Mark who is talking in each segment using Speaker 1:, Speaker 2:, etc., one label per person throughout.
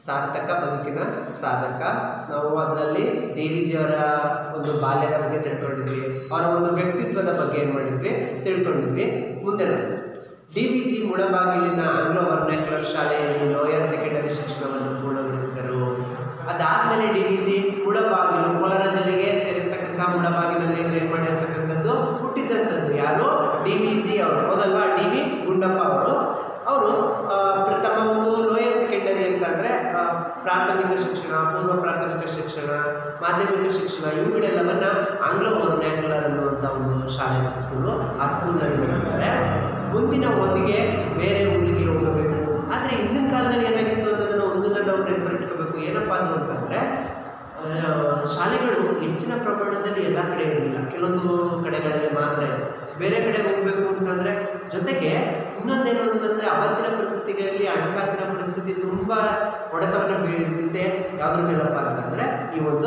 Speaker 1: ಸಾರ್ಥಕ ಬದುಕಿನ ಸಾಧಕ ನಾವು ಅದರಲ್ಲಿ ದೇವಿಜಿಯವರ ಒಂದು ಬಾಲ್ಯದ ಬಗ್ಗೆ ತಿಳ್ಕೊಂಡಿದ್ವಿ ಅವರ ಒಂದು ವ್ಯಕ್ತಿತ್ವದ ಬಗ್ಗೆ ಏನು ಮಾಡಿದ್ವಿ ತಿಳ್ಕೊಂಡಿದ್ವಿ ಮುಂದೆ ನೋಡಿ ಡಿ ವಿ ಜಿ ಮುಳಬಾಗಿಲಿನ ಆಂಗ್ಲೋ ವರ್ನಾಕ್ಯುಲರ್ ಶಾಲೆಯಲ್ಲಿ ಲೋಯರ್ ಸೆಕೆಂಡರಿ ಶಿಕ್ಷಣವನ್ನು ಪೂರ್ಣಗೊಳಿಸಿದರು ಅದಾದಮೇಲೆ D V G Mulbagal Kolar ಜಿಲ್ಲೆಗೆ ಸೇರಿರ್ತಕ್ಕಂಥ ಮುಳಬಾಗಿಲಲ್ಲಿ ಇವರು ಏನು ಮಾಡಿರ್ತಕ್ಕಂಥದ್ದು ಹುಟ್ಟಿದ್ದಂಥದ್ದು ಯಾರು ಡಿ ವಿ ಜಿ ಅವರು ಹೌದಲ್ವಾ ಡಿ ವಿ ಗುಂಡಪ್ಪ ಅವರು ಅವರು ಆ, ಪ್ರಥಮ ಒಂದು ಲೋಯರ್ ಸೆಕೆಂಡರಿ ಅಂತಂದರೆ ಪ್ರಾಥಮಿಕ ಶಿಕ್ಷಣ ಪೂರ್ವ ಪ್ರಾಥಮಿಕ ಶಿಕ್ಷಣ ಮಾಧ್ಯಮಿಕ ಶಿಕ್ಷಣ ಇವುಗಳೆಲ್ಲವನ್ನ ಆಂಗ್ಲೋ ವರ್ನ್ಯಾಕ್ಯುಲರ್ ಅನ್ನುವಂಥ ಒಂದು ಶಾಲೆ ಸ್ಕೂಲು ಆ ಸ್ಕೂಲ್ನಲ್ಲಿ ನಡೆಸ್ತಾರೆ ಮುಂದಿನ ಓದಿಗೆ ಬೇರೆ ಊರಿಗೆ ಹೋಗಬೇಕು ಆದರೆ ಹಿಂದಿನ ಕಾಲದಲ್ಲಿ ಏನಾಗಿತ್ತು ಅನ್ನೋದನ್ನು ಒಂದನ್ನು ನಾವು ನೆನಪಿಟ್ಕೋಬೇಕು ಏನಪ್ಪ ಅದು ಅಂತಂದರೆ ಆ, ಶಾಲೆಗಳು ಹೆಚ್ಚಿನ ಪ್ರಮಾಣದಲ್ಲಿ ಎಲ್ಲ ಕಡೆ ಇರಲಿಲ್ಲ ಕೆಲವೊಂದು ಕಡೆಗಳಲ್ಲಿ ಮಾತ್ರ ಇತ್ತು ಬೇರೆ ಕಡೆ ಹೋಗಬೇಕು ಅಂತಂದರೆ ಜೊತೆಗೆ ಇನ್ನೊಂದೇನು ಅಂತಂದರೆ ಅವತ್ತಿನ ಪರಿಸ್ಥಿತಿಗಳಲ್ಲಿ ಹಣಕಾಸಿನ ಪರಿಸ್ಥಿತಿ ತುಂಬ ಹೊಡೆತವನ್ನು ಬೀಳ್ತಿದ್ದೆ ಯಾವುದ್ರ ಮೇಲಪ್ಪ ಅಂತಂದರೆ ಈ ಒಂದು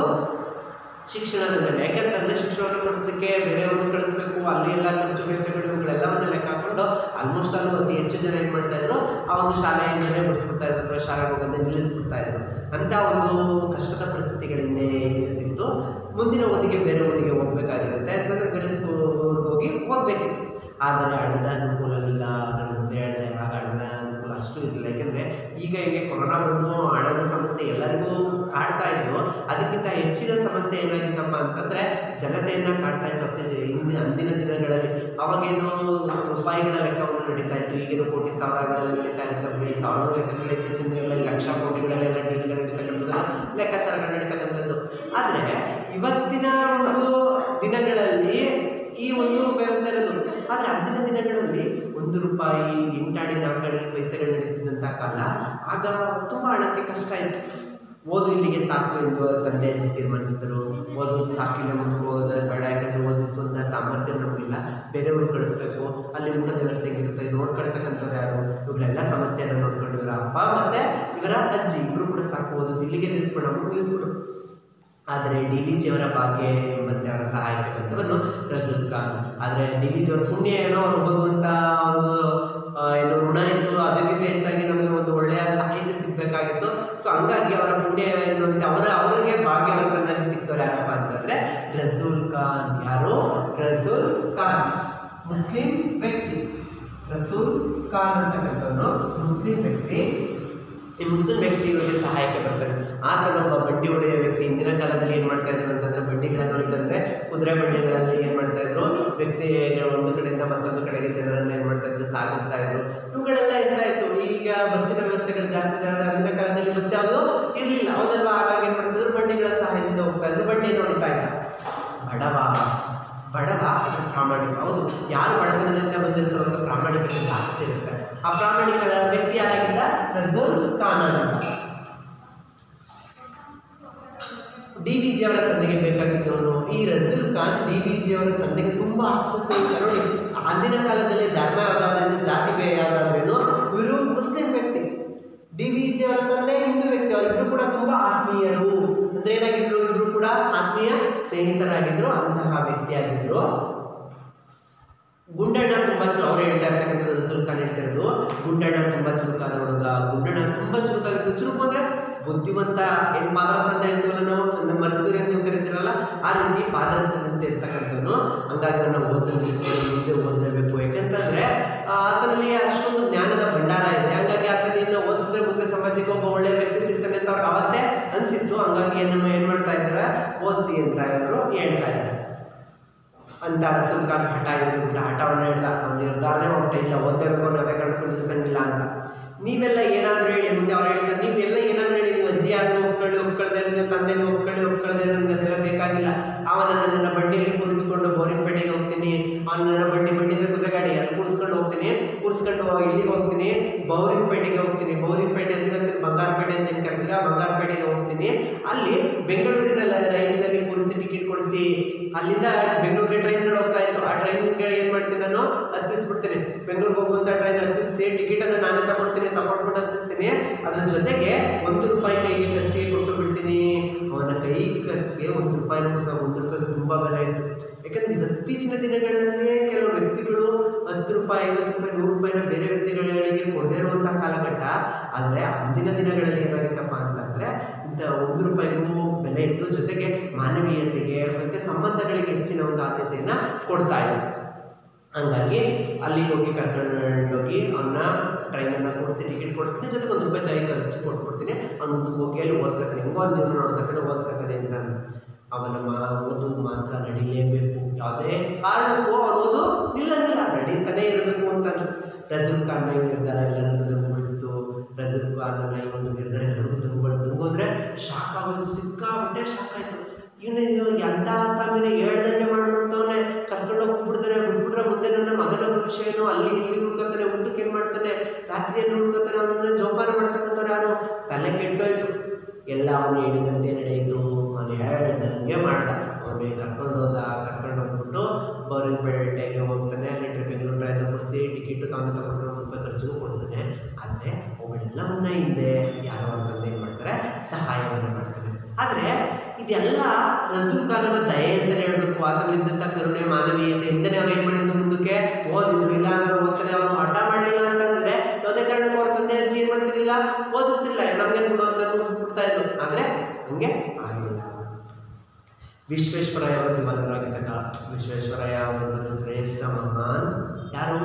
Speaker 1: ಶಿಕ್ಷಣದ ಮೇಲೆ ಯಾಕೆಂತಂದರೆ ಶಿಕ್ಷಣವನ್ನು ಕೊಡಿಸೋದಕ್ಕೆ ಬೇರೆಯವರು ಕಳಿಸ್ಬೇಕು ಅಲ್ಲಿ ಎಲ್ಲ ಖರ್ಚು ವೆಚ್ಚಗಳು ಇವುಗಳೆಲ್ಲವನ್ನ ಲೆಕ್ಕ ಹಾಕೊಂಡು ಆಲ್ಮೋಸ್ಟ್ ಅಲ್ಲೂ ಅತಿ ಹೆಚ್ಚು ಜನ ಏನು ಮಾಡ್ತಾ ಇದ್ರು ಆ ಒಂದು ಶಾಲೆಯಿಂದಲೇ ಬಿಡಿಸ್ಬಿಡ್ತಾ ಇದ್ರು ಅಥವಾ ಶಾಲೆಗೆ ಹೋಗೋದೇ ನಿಲ್ಲಿಸ್ಬಿಡ್ತಾ ಇದ್ರು ಅಂತ ಒಂದು ಕಷ್ಟದ ಪರಿಸ್ಥಿತಿಗಳಿಂದ ಇರ್ತಿತ್ತು ಮುಂದಿನ ಓದಿಗೆ ಬೇರೆ ಊರಿಗೆ ಹೋಗ್ಬೇಕಾಗಿರುತ್ತೆ ಅಂತಂದರೆ ಬೇರೆ ಸ್ಕೂಲ್ಗೆ ಹೋಗಿ ಓದಬೇಕಿತ್ತು ಆದರೆ ಹಣದ ಅನುಕೂಲವಿಲ್ಲ ನಾನು ಮುಂದೆ ಹೇಳಿದೆ ಆಗ ಹಣದ ಅನುಕೂಲ ಅಷ್ಟು ಇರಲಿಲ್ಲ ಯಾಕೆಂದರೆ ಈಗ ಹೀಗೆ ಕೊರೋನಾ ಬಂದು ಹಣದ ಸಮಸ್ಯೆ ಎಲ್ಲರಿಗೂ ಕಾಡ್ತಾ ಇದ್ದು ಅದಕ್ಕಿಂತ ಹೆಚ್ಚಿನ ಸಮಸ್ಯೆ ಏನಾಗಿತ್ತಪ್ಪ ಅಂತಂದರೆ ಜನತೆಯನ್ನು ಕಾಡ್ತಾ ಇತ್ತು ಅತಿ ಹಿಂದಿನ ಅಂದಿನ ದಿನಗಳಲ್ಲಿ ಅವಾಗೇನು ರೂಪಾಯಿಗಳ ಲೆಕ್ಕವನ್ನು ನಡೀತಾ ಇತ್ತು ಈಗೇನು ಕೋಟಿ ಸಾವಿರಗಳಲ್ಲಿ ನಡೀತಾ ಇರುತ್ತೆ ಬಿಡಿ ಸಾವಿರ ಲೆಕ್ಕದಲ್ಲಿ ಇತ್ತೀಚಿನ ದಿನಗಳಲ್ಲಿ ಲಕ್ಷ ಕೋಟಿಗಳಲ್ಲೆಲ್ಲ ಡೀಲ್ಗಳು ನಡೀತಕ್ಕಂಥದ್ದು ಲೆಕ್ಕಾಚಾರಗಳು ನಡೀತಕ್ಕಂಥದ್ದು ಆದರೆ ಇವತ್ತಿನ ಒಂದು ದಿನಗಳಲ್ಲಿ ಈ ಒಂದು ವ್ಯವಸ್ಥೆ ಇರೋದು ಆದರೆ ಅಂದಿನ ದಿನಗಳಲ್ಲಿ ಒಂದು ರೂಪಾಯಿ ಎಂಟಾಣಿ ನಾಲ್ಕಾಣಿ ಪೈಸೆಗಳು ನಡೀತಿದ್ದಂಥ ಕಾಲ ಆಗ ತುಂಬ ಹಣಕ್ಕೆ ಕಷ್ಟ ಇತ್ತು ಓದು ಇಲ್ಲಿಗೆ ಸಾಕು ಎಂದು ತಂದೆ ಅಜ್ಜಿ ತೀರ್ಮಾನಿಸಿದರು ಓದೋದು ಸಾಕಿಲ್ಲ ಮಕ್ಕಳು ಓದ ಬೇಡ ಯಾಕಂದರೆ ಓದಿಸುವಂಥ ಸಾಮರ್ಥ್ಯ ನಮಗಿಲ್ಲ ಬೇರೆಯವರು ಕಳಿಸ್ಬೇಕು ಅಲ್ಲಿ ಊಟದ ವ್ಯವಸ್ಥೆ ಹೇಗಿರುತ್ತೆ ನೋಡ್ಕೊಳ್ತಕ್ಕಂಥವ್ರು ಯಾರು ಇವುಗಳೆಲ್ಲ ಸಮಸ್ಯೆಯನ್ನು ನೋಡ್ಕೊಂಡು ಇವರ ಅಪ್ಪ ಮತ್ತು ಇವರ ಅಜ್ಜಿ ಇಬ್ಬರು ಕೂಡ ಸಾಕು ಓದೋದು ಇಲ್ಲಿಗೆ ನಿಲ್ಲಿಸ್ಬಿಡು ಅವ್ರು ನಿಲ್ಲಿಸ್ಬಿಡು ಆದರೆ ಡಿ ವಿ ಜಿಯವರ ಭಾಗ್ಯ ಎಂಬಂತೆ ಅವರ ಸಹಾಯಕ ಬಂಧವನ್ನು ರಸೂಲ್ ಖಾನ್ ಆದರೆ ಡಿ ವಿ ಜಿಯವರ ಪುಣ್ಯ ಏನೋ ಅವರು ಓದುವಂಥ ಒಂದು ಆ, ಏನು ಋಣ ಇತ್ತು ಅದಕ್ಕಿಂತ ಹೆಚ್ಚಾಗಿ ನಮಗೆ ಒಂದು ಒಳ್ಳೆಯ ಸಾಹಿತ್ಯ ಸಿಗಬೇಕಾಗಿತ್ತು ಸೊ ಹಂಗಾಗಿ ಅವರ ಪುಣ್ಯ ಏನು ಅಂತ ಅವರ ಅವರಿಗೆ ಭಾಗ್ಯವಂತನಾಗಿ ಸಿಗ್ತಾರೆ ಯಾರಪ್ಪ ಅಂತಂದರೆ ರಸೂಲ್ ಖಾನ್ ಯಾರು ರಸೂಲ್ ಖಾನ್ ಮುಸ್ಲಿಂ ವ್ಯಕ್ತಿ ರಸೂಲ್ ಖಾನ್ ಅಂತಕ್ಕಂಥವನು ಮುಸ್ಲಿಂ ವ್ಯಕ್ತಿ ಈ ಮುಸ್ಲಿಂ ವ್ಯಕ್ತಿ ಇವರಿಗೆ ಸಹಾಯಕ್ಕೆ ಬರ್ತಾರೆ ಆತನೊಬ್ಬ ಬಂಡಿ ಹೊಡೆಯ ವ್ಯಕ್ತಿ ಹಿಂದಿನ ಕಾಲದಲ್ಲಿ ಏನು ಮಾಡ್ತಾ ಇದ್ರು ಅಂತಂದ್ರೆ ಬಂಡಿಗಳನ್ನು ಹೊಡಿತಂದ್ರೆ ಕುದುರೆ ಬಂಡಿಗಳಲ್ಲಿ ಏನು ಮಾಡ್ತಾ ಇದ್ರು ವ್ಯಕ್ತಿ ಒಂದು ಕಡೆಯಿಂದ ಮತ್ತೊಂದು ಕಡೆಗೆ ಜನರನ್ನ ಏನು ಮಾಡ್ತಾ ಇದ್ರು ಸಾಗಿಸ್ತಾ ಇದ್ರು ಇವುಗಳೆಲ್ಲ ಇರ್ತಾ ಇತ್ತು ಈಗ ಬಸ್ಸಿನ ವ್ಯವಸ್ಥೆಗಳು ಜಾಸ್ತಿ ಇದೆ ಆದ್ರೆ ಅಂದಿನ ಕಾಲದಲ್ಲಿ ಬಸ್ ಯಾವುದು ಇರಲಿಲ್ಲ ಹೌದಲ್ವಾ ಹಾಗಾಗಿ ಏನು ಮಾಡ್ತಿದ್ರು ಬಂಡಿಗಳ ಸಹಾಯದಿಂದ ಹೋಗ್ತಾ ಇದ್ರು ಬಂಡಿಯನ್ನು ಹೊಡಿತಾ ಇದ್ದ ಬಡವ ಬಡವ ಅದು ಪ್ರಾಮಾಣಿಕ ಹೌದು ಯಾರು ಬಡತನದಿಂದ ಬಂದಿರ್ತಾರೋ ಅಂತ ಪ್ರಾಮಾಣಿಕತೆ ಜಾಸ್ತಿ ಇರುತ್ತೆ ಆ ಪ್ರಾಮಾಣಿಕ ವ್ಯಕ್ತಿ ಯಾರಾಗಿದ್ದ ರಜೂಲ್ ಖಾನ್ ಅಂತ ಡಿ ವಿ ಜಿ ಅವರ ತಂದೆಗೆ ಬೇಕಾಗಿದ್ದವನು ಈ Rajul Khan D V G ಅವರ ತಂದೆಗೆ ತುಂಬ ಆಪ್ತ ಸ್ನೇಹಿತ ನೋಡಿ ಅಂದಿನ ಕಾಲದಲ್ಲಿ ಧರ್ಮ ಯಾವುದಾದ್ರೇನು ಜಾತಿ ಭೇದ ಯಾವುದಾದ್ರೇನು ಇವರು ಮುಸ್ಲಿಂ ವ್ಯಕ್ತಿ ಡಿ ವಿ ಜಿ ಅವರ ತಂದೆ ಹಿಂದೂ ವ್ಯಕ್ತಿ ಅವರಿಬ್ಬರು ಕೂಡ ತುಂಬ ಆತ್ಮೀಯರು ಅಂದ್ರೆ ಏನಾಗಿದ್ರು ಇಬ್ರು ಕೂಡ ಆತ್ಮೀಯ ಸ್ನೇಹಿತರಾಗಿದ್ರು ಅಂತಹ ವ್ಯಕ್ತಿಯಾಗಿದ್ರು ಗುಂಡಣ್ಣ ತುಂಬಾ ಚು ಅವ್ರು ಹೇಳ್ತಾ ಇರ್ತಕ್ಕಂಥದ್ದು ರಸೂಲ್ ಖಾನ್ ಹೇಳ್ತಾ ಇರೋದು ಗುಂಡಣ್ಣ ತುಂಬಾ ಚುರುಕಾದ ಹುಡುಗ ಗುಂಡಣ್ಣ ತುಂಬಾ ಚುರುಕಾಗಿತ್ತು ಚುರುಕು ಅಂದ್ರೆ ಬುದ್ಧಿವಂತ ಏನ್ ಪಾದರಸ ಅಂತ ಹೇಳ್ತೀವಲ್ಲ ನಾವು ನಮ್ಮ ಮರ್ಕುರಿ ಅಂತ ನೀವು ಕರಿತೀರಲ್ಲ ಆ ರೀತಿ ಪಾದರಸದಂತ ಇರ್ತಕ್ಕಂಥವ್ನು ಹಂಗಾಗಿ ಅವನ್ನ ಓದಲು ನಿಲ್ಲಿಸ್ಕೊಂಡು ಮುಂದೆ ಓದಲೇಬೇಕು ಯಾಕಂತಂದ್ರೆ ಆ, ಆತನಲ್ಲಿ ಅಷ್ಟೊಂದು ಜ್ಞಾನದ ಭಂಡಾರ ಇದೆ ಹಾಗಾಗಿ ಆತನ ಓದಿಸಿದ್ರೆ ಮುಂದೆ ಸಮಾಜಕ್ಕೆ ಒಬ್ಬ ಒಳ್ಳೆ ವ್ಯಕ್ತಿ ಸಿಗ್ತಾನೆ ಅಂತ ಅವ್ರಿಗೆ ಅವತ್ತೇ ಅನ್ಸಿತ್ತು ಹಂಗಾಗಿ ಏನಮ್ಮ ಏನ್ ಮಾಡ್ತಾ ಇದ್ದಾರೆ ಓದಿಸಿ ಅಂತ ಇವರು ಹೇಳ್ತಾ ಇದ್ದಾರೆ ಅಂತ ರಸೂಲ್ ಖಾನ್ ಹಠ ಹಿಡಿದ್ಬಿಟ್ಟ ಹಠವನ್ನು ಹಿಡ್ದ ಒಂದು ನಿರ್ಧಾರನೇ ಹೊಟ್ಟೆ ಇಲ್ಲ ಓದಬೇಕು ಅನ್ನೋದೇ ಕಂಡು ನಿಲ್ಲಿಸಂಗಿಲ್ಲ ಅಂತ ನೀವೆಲ್ಲ ಏನಾದರೂ ಹೇಳಿ ಮುಂದೆ ಅವ್ರು ಹೇಳ್ತಾರೆ ನೀವೆಲ್ಲ ಏನಾದರೂ ಹೇಳಿ ನೀವು ಅಜ್ಜಿ ಆದರೂ ಒಪ್ಕೊಳ್ಳಿ ಒಪ್ಕೊಳ್ದೆ ನೀವು ತಂದೆಗೆ ಒಪ್ಕೊಳ್ಳಿ ಒಪ್ಕೊಳ್ದೆ ನನಗೆ ಅದೆಲ್ಲ ಬೇಕಾಗಿಲ್ಲ ಅವನ ನನ್ನ ಬಂಡಿಯಲ್ಲಿ ಕೂರಿಸ್ಕೊಂಡು ಬೋರಿನಪೇಟೆಗೆ ಹೋಗ್ತೀನಿ ಅವನ ನನ್ನ ಬಂಡಿ ಬಂಡಿಯಿಂದ ಕುದುರೆ ಗಾಡಿ ಅಲ್ಲಿ ಕೂರಿಸ್ಕೊಂಡು ಹೋಗ್ತೀನಿ ಕೂರಿಸ್ಕೊಂಡು ಇಲ್ಲಿಗೆ ಹೋಗ್ತೀನಿ ಬೌರಿನಪೇಟೆಗೆ ಹೋಗ್ತೀನಿ ಬೌರಿನಪೇಟೆ ಅಂತ ಬಂಗಾರಪೇಟೆ ಅಂತ ಏನು ಕರಿತೀರ ಬಂಗಾರಪೇಟೆಗೆ ಹೋಗ್ತೀನಿ ಅಲ್ಲಿ ಬೆಂಗಳೂರಿನ ರೈಲಿನಲ್ಲಿ ಕೂರಿಸಿ ಟಿಕೆಟ್ ಕೊಡಿಸಿ ಅಲ್ಲಿಂದ ಬೆಂಗಳೂರಿಗೆ ಟ್ರೈನ್ಗಳು ಹೋಗ್ತಾ ಇತ್ತು ಆ ಟ್ರೈನ್ಗಳು ಏನು ಮಾಡ್ತೀನಿ ನಾನು ಹತ್ತಿಸ್ಬಿಡ್ತೀನಿ ಬೆಂಗಳೂರಿಗೆ ಹೋಗುವಂಥ ಟ್ರೈನ್ ಹತ್ತಿಸಿ ಟಿಕೆಟನ್ನು ನಾನೇ ತಗೊಳ್ತೀನಿ ತಗೊಂಡ್ಬಿಟ್ಟು ಹತ್ತಿಸ್ತೀನಿ ಅದ್ರ ಜೊತೆಗೆ ಒಂದು ರೂಪಾಯಿ ಕೈಗೆ ಖರ್ಚಿಗೆ ಕೊಟ್ಟು ಬಿಡ್ತೀನಿ ಅವನ ಕೈ ಖರ್ಚಿಗೆ ಒಂದು ರೂಪಾಯಿ ಕೊಡ್ತಾ ಒಂದು ರೂಪಾಯಿಗೆ ತುಂಬ ಬೆಲೆ ಇತ್ತು ಯಾಕಂದ್ರೆ ಇತ್ತೀಚಿನ ದಿನಗಳಲ್ಲಿ ಕೆಲವು ವ್ಯಕ್ತಿಗಳು ಆ, ಹತ್ತು ರೂಪಾಯಿ ಐವತ್ತು ರೂಪಾಯಿ ನೂರು ರೂಪಾಯಿನ ಬೇರೆ ವ್ಯಕ್ತಿಗಳಿಗೆ ಕೊಡದೇ ಇರುವಂಥ ಕಾಲಘಟ್ಟ ಆದರೆ ಅಂದಿನ ದಿನಗಳಲ್ಲಿ ಏನಾಗಿತ್ತಪ್ಪ ಅಂತಂದರೆ ಇಂಥ ಒಂದು ರೂಪಾಯಿಗೂ ಬೆಲೆ ಇತ್ತು ಜೊತೆಗೆ ಮಾನವೀಯತೆಗೆ ಮತ್ತು ಸಂಬಂಧಗಳಿಗೆ ಹೆಚ್ಚಿನ ಒಂದು ಆದ್ಯತೆಯನ್ನು ಕೊಡ್ತಾ ಇದ್ರು ಹಂಗಾಗಿ ಅಲ್ಲಿಗೆ ಹೋಗಿ ಕರ್ಕೊಂಡೋಗಿ ಅವನ್ನ ಟ್ರೈನನ್ನು ಕೊಡಿಸಿ ಟಿಕೆಟ್ ಕೊಡಿಸ್ತೀನಿ ಜೊತೆಗೆ ಒಂದು ರೂಪಾಯಿ ಕೈ ಖರ್ಚು ಕೊಟ್ಬಿಡ್ತೀನಿ ಅವ್ನು ಮುಂದಕ್ಕೆ ಹೋಗಿ ಅಲ್ಲಿ ಓದ್ಕೊತಾನೆ ಹೆಂಗೋ ಒಂದು ಜೀವನ ನೋಡ್ಕೊತಾನೆ ಓದ್ಕೊತಾನೆ ಅಂತ ಅವನ ಮಾ ಓದು ಮಾತ್ರ ನಡೀಲೇಬೇಕು ಯಾವುದೇ ಕಾರಣಕ್ಕೂ ಅವನು ಓದು ನಿಲ್ಲಂಗಿಲ್ಲ ನಡೀತಾನೆ ಇರಬೇಕು ಅಂತ ರಜಲ್ ಖಾನ್ನ ಈ ನಿರ್ಧಾರ ಎಲ್ಲರನ್ನು ದಂಗುಗೊಳಿಸಿತು ರಜಲ್ ಖಾನ್ನ ಈ ಒಂದು ನಿರ್ಧಾರ ಎಲ್ಲರಿಗೂ ದಂಗುಗಳು ದಂಗೋದ್ರೆ ಶಾಕ್ ಆಗೋಯ್ತು ಸಿಕ್ಕಾಬಿಟ್ಟೆ ಶಾಕ್ ಆಯಿತು ಇವನೇನು ಎಂಥ ಸ್ವಾಮಿನ ಹೇಳ್ದಂಗೆ ಮಾಡೋದಂತವನೇ ಕರ್ಕೊಂಡು ಹೋಗ್ಬಿಡ್ತಾನೆ ಬಿಟ್ಬಿಟ್ರೆ ಮುಂದೆ ನನ್ನ ಮಗನ ಭವಿಷ್ಯ ಏನು ಅಲ್ಲಿ ಇಲ್ಲಿ ಉಳ್ಕೊತಾನೆ ಊಟಕ್ಕೆ ಏನು ಮಾಡ್ತಾನೆ ರಾತ್ರಿಯಲ್ಲಿ ಉಳ್ಕೊತಾನೆ ಅವನನ್ನ ಜೋಪಾನ ಮಾಡ್ತಕ್ಕಂಥವ್ರು ಯಾರು ತಲೆ ಕೆಟ್ಟೋಯ್ತು ಎಲ್ಲ ಅವನು ಹೇಳಿದಂತೆ ನಡೆಯಿತು ಅವನು ಹೇಳ್ದಂಗೆ ಮಾಡ್ದ ಅವನಿಗೆ ಕರ್ಕೊಂಡು ಹೋದ ಕರ್ಕೊಂಡು ಹೋಗ್ಬಿಟ್ಟು ಬೋರಿಂಗ್ಪೇಟೆಗೆ ಹೋಗ್ತಾನೆ ಅಲ್ಲಿ ಬೆಂಗಳೂರು ಟ್ರೈನ್ ಕೊಡಿಸಿ ಟಿಕೆಟು ತಾನು ತಗೊಂಡು ಒಂದು ರೂಪಾಯಿ ಖರ್ಚಿಗೂ ಕೊಡ್ತಾನೆ ಆದರೆ ಅವೆಲ್ಲವನ್ನ ಹಿಂದೆ ಯಾರೋ ಅಂತಂದು ಏನು ಮಾಡ್ತಾರೆ ಸಹಾಯವನ್ನು ಮಾಡ್ತಾರೆ ಆದರೆ ಇದೆಲ್ಲ ರಸೂಲ್ ಖಾನನ ದಯೆ ಅಂತಲೇ ಹೇಳಬೇಕು ಆತನಲ್ಲಿದ್ದಂಥ ಕರುಣೆ ಮಾನವೀಯತೆಯಿಂದಲೇ ಅವ್ರು ಏನು ಮಾಡಿದ್ದು ಮುಂದಕ್ಕೆ ಓದಿದ್ರು ಇಲ್ಲ ಅಂದ್ರೆ ಓದ್ತಾನೆ ಅವರು ಹಠ ಮಾಡಲಿಲ್ಲ ಅಂತಂದ್ರೆ ಯಾವುದೇ ಕಾರಣಕ್ಕೂ ಅವ್ರ ತಂದೆ ಅಜ್ಜಿ ಏನು ಮಾಡ್ತಿರ್ಲಿಲ್ಲ ಓದಿಸ್ತಿಲ್ಲ ನಮಗೆ ಕೊಡು ಅಂತ ಬಿಡ್ತಾ ಇದ್ರು ಆದರೆ ಹಂಗೆ ಆಗಲಿಲ್ಲ ವಿಶ್ವೇಶ್ವರಯ್ಯ ಅವರು ದಿವಾನರಾಗಿದ್ದಾಗ ವಿಶ್ವೇಶ್ವರಯ್ಯ ಅವರಂದ್ರೆ ಶ್ರೇಷ್ಠ ಮಹಾನ್ ಯಾರು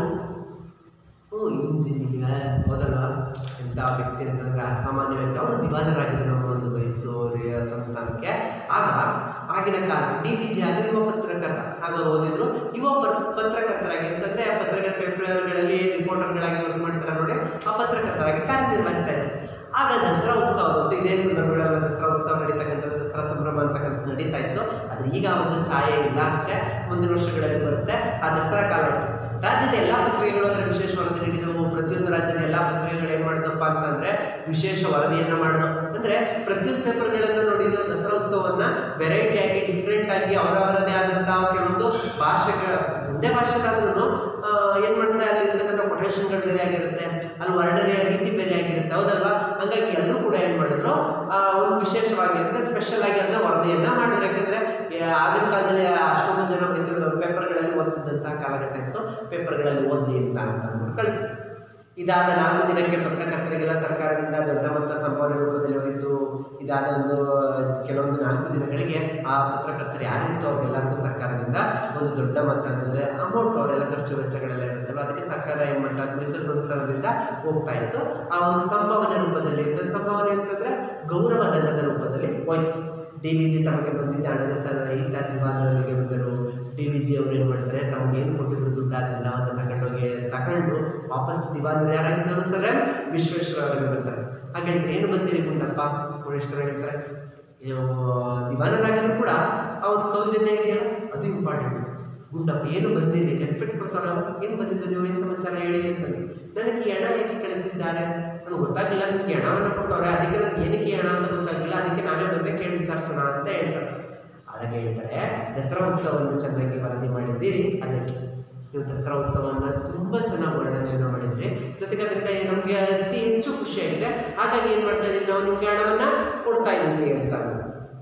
Speaker 1: ಹ್ಞೂ ಇಂಜಿನಿಯರ್ ಮೊದಲ ಎಂಥ ವ್ಯಕ್ತಿ ಅಂತಂದರೆ ಅಸಾಮಾನ್ಯ ವ್ಯಕ್ತಿ ಅವರು ದಿವಾನರಾಗಿದ್ದರು ನಮ್ಮ ಒಂದು ಮೈಸೂರಿನ ಸಂಸ್ಥಾನಕ್ಕೆ ಆಗ ಆಗಿನ ಕಾಲ ಡಿ ವಿ ಜಿ ಆಗ ಯುವ ಪತ್ರಕರ್ತ ಆಗ ಅವ್ರು ಓದಿದ್ರು ಯುವ ಪರ್ ಪತ್ರಕರ್ತರಾಗಿ ಅಂತಂದರೆ ಪತ್ರಕರ್ತ ಪೇಪರ್ಗಳಲ್ಲಿ ರಿಪೋರ್ಟರ್ಗಳಾಗಿ ವರ್ಕ್ ಮಾಡ್ತಾರೆ ನೋಡಿ ಆ ಪತ್ರಕರ್ತರಾಗಿ ಕಾರ್ಯನಿರ್ವಹಿಸ್ತಾ ಇದ್ರು ಆಗ ದಸರಾ ಉತ್ಸವ ಬಂತು ಇದೇ ಸಂದರ್ಭಗಳಲ್ಲಿ ದಸರಾ ಉತ್ಸವ ನಡೀತಕ್ಕಂಥದ್ದು ದಸರಾ ಸಂಭ್ರಮ ಅಂತಕ್ಕಂಥ ನಡೀತಾ ಇತ್ತು ಆದರೆ ಈಗ ಆ ಒಂದು ಛಾಯೆ ಇಲ್ಲ ಅಷ್ಟೇ ಮುಂದಿನ ವರ್ಷಗಳಲ್ಲಿ ಬರುತ್ತೆ ಆ ದಸರಾ ಕಾಲ ಇತ್ತು ರಾಜ್ಯದ ಎಲ್ಲ ಪತ್ರಿಕೆಗಳು ಅದರ ವಿಶೇಷ ವರದಿ ನೀಡಿದವು ಪ್ರತಿಯೊಂದು ರಾಜ್ಯದ ಎಲ್ಲ ಪತ್ರಿಕೆಗಳು ಏನು ಮಾಡಿದಪ್ಪ ಅಂತಂದ್ರೆ ವಿಶೇಷ ವರದಿಯನ್ನು ಮಾಡಿದವು ಅಂದರೆ ಪ್ರತಿಯೊಂದು ಪೇಪರ್ಗಳನ್ನು ನೋಡಿದ್ರು ದಸರಾ ಉತ್ಸವವನ್ನು ವೆರೈಟಿಯಾಗಿ ಡಿಫ್ರೆಂಟ್ ಆಗಿ ಅವರವರದೇ ಆದಂಥ ಕೆಲವೊಂದು ಭಾಷೆಗಳ ಒಂದೇ ಭಾಷೆಗಾದ್ರೂ ಏನು ಮಾಡ್ತಾ ಅಲ್ಲಿ ಇರ್ತಕ್ಕಂಥ ಕೊಟೇಶನ್ಗಳು ಬೇರೆ ಆಗಿರುತ್ತೆ ಅಲ್ಲಿ ವರ್ಣನೆಯ ರೀತಿ ಬೇರೆ ಆಗಿರುತ್ತೆ ಹೌದಲ್ವಾ ಹಾಗಾಗಿ ಎಲ್ಲರೂ ಕೂಡ ಏನು ಮಾಡಿದ್ರು ಆ, ಒಂದು ವಿಶೇಷವಾಗಿ ಅಂದರೆ ಸ್ಪೆಷಲ್ ಆಗಿ ಅಂತ ವರದಿಯನ್ನು ಮಾಡಿದ್ರು ಯಾಕಂದರೆ ಆಗಿನ ಕಾಲದಲ್ಲಿ ಅಷ್ಟೊಂದು ಜನ ಹೆಸರು ಪೇಪರ್ಗಳಲ್ಲಿ ಓದ್ತಿದ್ದಂಥ ಕಾಲಘಟ್ಟ ಇತ್ತು ಪೇಪರ್ಗಳಲ್ಲಿ ಓದಿ ಅಂತ ಅಂತ ಅಂದ್ಬಿಟ್ಟು ಕಳಿಸಿ ಇದಾದ ನಾಲ್ಕು ದಿನಕ್ಕೆ ಪತ್ರಕರ್ತರಿಗೆಲ್ಲ ಸರ್ಕಾರದಿಂದ ದೊಡ್ಡ ಮೊತ್ತ ಸಂಭಾವನೆ ರೂಪದಲ್ಲಿ ಹೋಯಿತು ಇದಾದ ಒಂದು ಕೆಲವೊಂದು ನಾಲ್ಕು ದಿನಗಳಿಗೆ ಆ ಪತ್ರಕರ್ತರು ಯಾರಿತ್ತು ಅವ್ರಿಗೆಲ್ಲರಿಗೂ ಸರ್ಕಾರದಿಂದ ಒಂದು ದೊಡ್ಡ ಮೊತ್ತ ಅಂದರೆ ಅಮೌಂಟ್ ಅವರೆಲ್ಲ ಖರ್ಚು ವೆಚ್ಚಗಳೆಲ್ಲ ಇರುತ್ತಲ್ಲ ಅದಕ್ಕೆ ಸರ್ಕಾರ ಏನು ಮಾಡ್ತಾರೆ ಮೀಸಲು ಸಂಸ್ಥಾನದಿಂದ ಹೋಗ್ತಾ ಇತ್ತು ಆ ಒಂದು ಸಂಭಾವನೆ ರೂಪದಲ್ಲಿ ಇರ್ತದೆ ಸಂಭಾವನೆ ಅಂತಂದರೆ ಗೌರವ ದಂಡದ ರೂಪದಲ್ಲಿ ಹೋಯ್ತು ಡಿ ವಿ ಜಿ ತಮಗೆ ಬಂದಿದ್ದ ಹಣದ ಸಲ ಈತ ದಿವಾನರಿಗೆ ಬಂದರು ಡಿ ವಿ ಜಿ ಅವ್ರು ಏನು ಮಾಡ್ತಾರೆ ತಮಗೆ ಏನು ಕೊಟ್ಟಿದ್ರು ದುಡ್ಡು ಅದೆಲ್ಲವನ್ನು ತಗೊಂಡೋಗಿ ತಗೊಂಡು ವಾಪಸ್ ದಿವಾನರು ಯಾರಾಗಿದ್ದವರು ಸರ್ ವಿಶ್ವೇಶ್ವರಯ್ಯ ಬರ್ತಾರೆ ಹಾಗೆ ಹೇಳ್ತಾರೆ ಏನು ಬಂದಿರಿ ಗುಂಡಪ್ಪ ಮುನೇಶ್ವರ ಹೇಳ್ತಾರೆ ಅಯ್ಯೋ, ದಿವಾನರಾಗಿದ್ರು ಕೂಡ ಆ ಒಂದು ಸೌಜನ್ಯ ಇದೆಯಲ್ಲ ಅದು ಇಂಪಾರ್ಟೆಂಟ್ ಗುಂಡಪ್ಪ ಏನು ಬಂದಿರಿ ರೆಸ್ಪೆಕ್ಟ್ ಕೊಡ್ತಾರ ಏನು ಬಂದಿದ್ದು ನೀವು ಏನು ಸಮಾಚಾರ ಹೇಳಿ ಅಂತಂದು ನನಗೆ ಈ ಹಣ ಏಕೆ ಕಳಿಸಿದ್ದಾರೆ ನನಗೆ ಗೊತ್ತಾಗಿಲ್ಲ ನಿಮಗೆ ಹಣವನ್ನು ಕೊಟ್ಟವ್ರೆ ಅದಕ್ಕೆ ನನಗೆ ಏನಕ್ಕೆ ಈ ಹಣ ಅಂತ ಗೊತ್ತಾಗಿಲ್ಲ ಅದಕ್ಕೆ ನಾನೇ ಬಂದೆ ಕೇಳಿ ವಿಚಾರಿಸೋಣ ಅಂತ ಹೇಳ್ತಾರೆ ಅದಕ್ಕೆ ಹೇಳ್ತಾರೆ ದಸರಾ ಉತ್ಸವವನ್ನು ಚೆನ್ನಾಗಿ ವರದಿ ಮಾಡಿದ್ದೀರಿ ಅದಕ್ಕೆ ನೀವು ದಸರಾ ಉತ್ಸವವನ್ನು ತುಂಬ ಚೆನ್ನಾಗಿ ವರ್ಣನೆಯನ್ನು ಮಾಡಿದ್ರಿ ಜೊತೆಗೆ ಅದರಿಂದ ನಮಗೆ ಅತಿ ಹೆಚ್ಚು ಖುಷಿಯಾಗಿದೆ ಹಾಗಾಗಿ ಏನು ಮಾಡ್ತಾ ಇದ್ದೀವಿ ನಾವು ನಿಮಗೆ ಹಣವನ್ನು ಕೊಡ್ತಾ ಇದ್ದೀವಿ ಅಂತ ಅಂದ್ರು.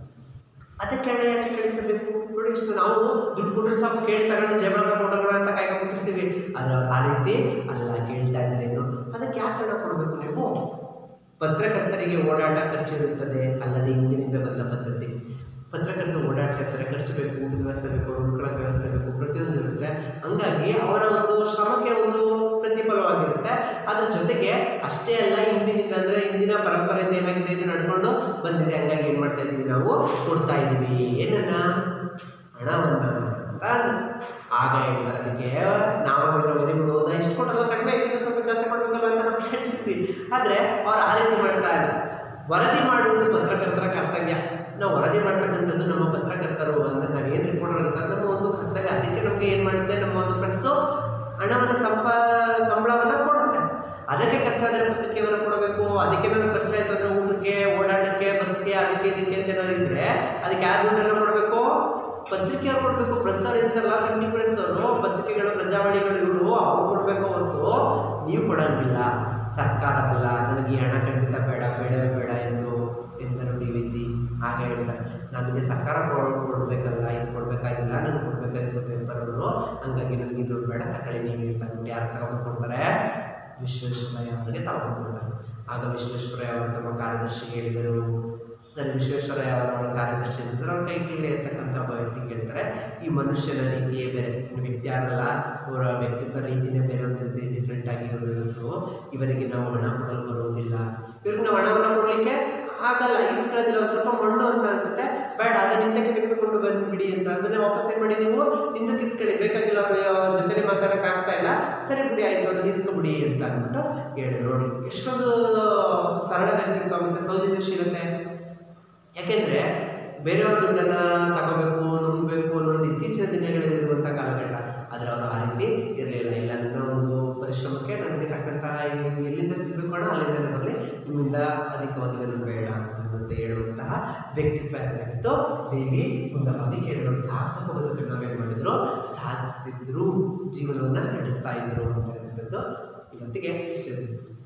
Speaker 1: ಅದಕ್ಕೆ ಹಣ ಯಾಕೆ ಕಳಿಸಬೇಕು ನೋಡಿ ಇಷ್ಟು ನಾವು ದುಡ್ಡು ಕೊಟ್ಟರೆ ಸಾಕು ಕೇಳಿ ತಗೊಂಡು ಜೇಬಳ ಕೊಡೋಣ ಅಂತ ಕಾಯ್ಕೊಂಡು ಕೂತಿರ್ತೀವಿ ಆದ್ರೆ ಅವ್ರು ಆ ರೀತಿ ಅಲ್ಲ ಕೇಳ್ತಾ ಇದ್ದಾರೆ ಏನು ಅದಕ್ಕೆ ಯಾಕೆ ಹಣ ಕೊಡಬೇಕು ನೀವು ಪತ್ರಕರ್ತರಿಗೆ ಓಡಾಟ ಖರ್ಚು ಇರುತ್ತದೆ ಅಲ್ಲದೆ ಹಿಂದಿನಿಂದ ಬಂದ ಪದ್ಧತಿ ಪತ್ರಕರ್ತರು ಓಡಾಡ್ತಿರ್ತಾರೆ ಖರ್ಚು ಬೇಕು ಊಟದ ವ್ಯವಸ್ಥೆ ಬೇಕು ಉಳ್ಕೊಳ್ಳೋಕೆ ವ್ಯವಸ್ಥೆ ಬೇಕು ಪ್ರತಿಯೊಂದು ಇರುತ್ತೆ ಹಂಗಾಗಿ ಅವರ ಒಂದು ಶ್ರಮಕ್ಕೆ ಒಂದು ಪ್ರತಿಫಲವಾಗಿರುತ್ತೆ ಅದ್ರ ಜೊತೆಗೆ ಅಷ್ಟೇ ಅಲ್ಲ ಹಿಂದಿನಿಂದ ಅಂದರೆ ಹಿಂದಿನ ಪರಂಪರೆಯಿಂದ ಏನಾಗಿದೆ ಇದು ನಡ್ಕೊಂಡು ಬಂದಿದೆ ಹಂಗಾಗಿ ಏನು ಮಾಡ್ತಾ ಇದ್ದೀವಿ ನಾವು ಕೊಡ್ತಾ ಇದ್ದೀವಿ ಏನನ್ನ ಹಣವನ್ನ ಅಂತ ಅಂದ್ರು. ಆಗ ಹೇಳ್ತಾರೆ ಅದಕ್ಕೆ ನಾವಾಗಿರೋ ವೆರಿಗುಡ್ ಹೋದ ಇಷ್ಟು ಕೊಟ್ಟಲ್ಲ ಕಡಿಮೆ ಆಗ್ತಿದೆ ಸ್ವಲ್ಪ ಜಾಸ್ತಿ ಕೊಡ್ಬೇಕಲ್ಲ ಅಂತ ನಾವು ಕೇಳ್ತಿದ್ವಿ ಆದರೆ ಅವ್ರು ಆ ರೀತಿ ಮಾಡ್ತಾ ಇಲ್ಲ ವರದಿ ಮಾಡುವುದು ಪತ್ರಕರ್ತರ ಕರ್ತವ್ಯ ನಾವು ವರದಿ ಮಾಡ್ತಕ್ಕಂಥದ್ದು ನಮ್ಮ ಪತ್ರಕರ್ತರು ಅಂದರೆ ನಾವು ಏನು ರಿಪೋರ್ಟರ್ ಇರುತ್ತೆ ಅದು ನಮ್ಮ ಒಂದು ಕರ್ತವ್ಯ ಅದಕ್ಕೆ ನಮಗೆ ಏನು ಮಾಡುತ್ತೆ ನಮ್ಮ ಒಂದು ಪ್ರೆಸ್ಸು ಹಣವನ್ನು ಸಂಪ ಸಂಬಳವನ್ನು ಕೊಡುತ್ತೆ ಅದಕ್ಕೆ ಖರ್ಚಾದರೆ ಪತ್ರಿಕೆಯವರು ಕೊಡಬೇಕು ಅದಕ್ಕೆ ನಾನು ಖರ್ಚಾಯ್ತು ಅಂದರೆ ಊಟಕ್ಕೆ ಓಡಾಟಕ್ಕೆ ಬಸ್ಗೆ ಅದಕ್ಕೆ ಇದಕ್ಕೆ ಅಂತ ಏನಾದ್ರು ಇದ್ದರೆ ಅದಕ್ಕೆ ಯಾವ ದುಡ್ಡನ್ನು ಕೊಡಬೇಕು ಪತ್ರಿಕೆಯವ್ರು ಕೊಡಬೇಕು ಪ್ರೆಸ್ ಅವ್ರು ಇರ್ತಾರಲ್ಲ ಪ್ರಿಂಟಿಂಗ್ ಪ್ರೆಸ್ ಅವರು ಪತ್ರಿಕೆಗಳು ಪ್ರಜಾವಾಣಿಗಳು ಇವರು ಅವ್ರು ಕೊಡಬೇಕು ಹೊರತು ನೀವು ಕೊಡೋಂಗಿಲ್ಲ ಸರ್ಕಾರವಲ್ಲ ನನಗೆ ಈ ಹಣ ಖಂಡಿತ ಬೇಡ ಬೇಡವೇ ಬೇಡ ಎಂದು ಎಂದರು ಡಿ ವಿ ಜಿ ಹಾಗೆ ಹೇಳ್ತಾರೆ ನಮಗೆ ಸರ್ಕಾರ ಕೊಡ್- ಕೊಡ್ಬೇಕಲ್ಲ ಇದು ಕೊಡಬೇಕಾಗಿಲ್ಲ ನನಗೆ ಕೊಡಬೇಕಾಗಿತ್ತು ಪೇಪರ್ ಅವರು ಹಂಗಾಗಿ ನನಗೆ ಇದು ಬೇಡ ತಗೊಳ್ಳಿ ನೀವು ಅಂತ ಅಂದ್ಬಿಟ್ಟು ಯಾರು ತಗೊಂಡ್ಕೊಡ್ತಾರೆ ವಿಶ್ವೇಶ್ವರಯ್ಯ ಅವರಿಗೆ ತಗೊಂಡ್ಕೊಡ್ತಾರೆ ಆಗ ವಿಶ್ವೇಶ್ವರಯ್ಯ ಅವರು ತಮ್ಮ ಕಾರ್ಯದರ್ಶಿಗೆ ಹೇಳಿದರು ಸರಿ ವಿಶ್ವೇಶ್ವರಯ್ಯ ಅವರ ಅವರ ಕಾರ್ಯದರ್ಶಿ ಇರ್ತಾರೆ ಅವ್ರ ಕೈ ಕೀಳಿ ಇರ್ತಕ್ಕಂಥ ಒಬ್ಬ ವ್ಯಕ್ತಿಗೆ ಹೇಳ್ತಾರೆ ಈ ಮನುಷ್ಯನ ರೀತಿಯೇ ಬೇರೆ ವ್ಯಕ್ತಿ ಯಾರಲ್ಲ ಅವರ ವ್ಯಕ್ತಿತ್ವ ರೀತಿನೇ ಬೇರೆ ಒಂದು ರೀತಿ ಡಿಫ್ರೆಂಟ್ ಆಗಿರೋದು ಇವರಿಗೆ ನಾವು ಹಣ ಕೊಡಲು ಬರುವುದಿಲ್ಲ ಇವ್ರಿಗೆ ನಾವು ಹಣವನ್ನು ಕೊಡಲಿಕ್ಕೆ ಆಗಲ್ಲ ಇಸ್ಕೊಳ್ಳೋದಿಲ್ಲ ಒಂದು ಸ್ವಲ್ಪ ಮಣ್ಣು ಅಂತ ಅನ್ಸುತ್ತೆ ಬೇಡ ಅದನ್ನ ಹಿಂದಕ್ಕೆ ತೆಗೆದುಕೊಂಡು ಬಂದ್ಬಿಡಿ ಅಂತ ಅದನ್ನ ವಾಪಸ್ ಏನ್ ಮಾಡಿ ನೀವು ಹಿಂದಕ್ಕೆ ಇಸ್ಕೊಳ್ಳಿ ಬೇಕಾಗಿಲ್ಲ ಅವ್ರ ಜೊತೆಲಿ ಮಾತಾಡಕ್ ಆಗ್ತಾ ಇಲ್ಲ ಸರಿ ಬಿಡಿ ಆಯ್ತು ಅದನ್ನ ಇಸ್ಕೊಬಿಡಿ ಅಂತ ಅಂದ್ಬಿಟ್ಟು ಹೇಳಿ ನೋಡಿ ಎಷ್ಟೊಂದು ಸರಳ ವ್ಯಕ್ತಿತ್ವ ಮತ್ತೆ ಸೌಜನ್ಯಶೀಲತೆ ಯಾಕೆಂದ್ರೆ ಬೇರೆಯವರ ದುಡ್ಡನ್ನ ತಗೋಬೇಕು ನುಂಗಬೇಕು ಅನ್ನೋದು ಇತ್ತೀಚಿನ ದಿನಗಳಲ್ಲಿ ಇರುವಂಥ ಕಾಲಘಟ್ಟ ಆದರೆ ಅವರು ಆ ರೀತಿ ಇರಲಿಲ್ಲ ಇಲ್ಲ ನನ್ನ ಒಂದು ಪರಿಶ್ರಮಕ್ಕೆ ನನಗೆ ತಕ್ಕಂತಹ ಈ- ಎಲ್ಲಿಂದ ಸಿಗಬೇಕು ಹಣ ಅಲ್ಲಿಂದಲೇ ಬರಲಿ ನಿಮ್ಮಿಂದ ಅಧಿಕವಾಗಿ ನನಗೆ ಬೇಡ ಅಂತ ಹೇಳುವಂತಹ ವ್ಯಕ್ತಿತ್ವ ಏನಾಗಿತ್ತು ದೇವಿ ಮುಂದವಾಗಿ ಹೇಳಿದ್ರು ಸಾರ್ಥಕ ಬದುಕನ್ನು ನಾವೇನು ಮಾಡಿದ್ರು ಸಾಧಿಸ್ತಿದ್ರು ಜೀವನವನ್ನು ನಡೆಸ್ತಾ ಇದ್ರು ಅಂತ ಹೇಳ್ತಕ್ಕಂಥದ್ದು ಇವತ್ತಿಗೆ ಇಷ್ಟ